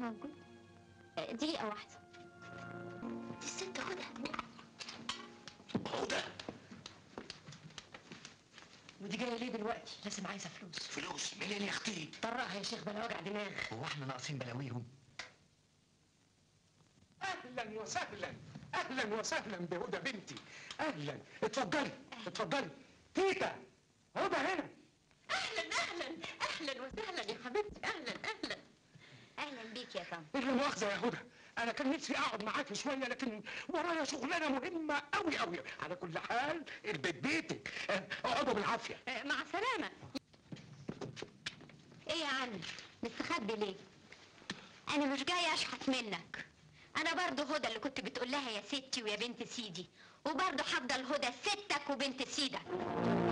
موجود آه، دقيقة واحدة دي الست هدى هدى ودي جايه ليه دلوقتي لازم عايزه فلوس فلوس منين يا اختي طرقها يا شيخ بلا وجع دماغ هو احنا ناقصين بلاويهم اهلا وسهلا اهلا وسهلا بهدى بنتي اهلا اتفضلي اتفضلي تيتا هدى هنا اهلا اهلا اهلا وسهلا يا حبيبتي اهلا اهلا أهلا بيك يا طن ايه مؤاخذه يا هدى انا كان نفسي اقعد معاكي شويه لكن ورايا شغلانه مهمه قوي قوي على كل حال البيت بيتك اه، اقعدوا بالعافيه آه، مع السلامه إيه يا عم مستخبي ليه أنا مش جاية أشحت منك أنا برضو هدى اللي كنت بتقول لها يا ستي ويا بنت سيدي وبرضو هفضل هدى ستك وبنت سيدك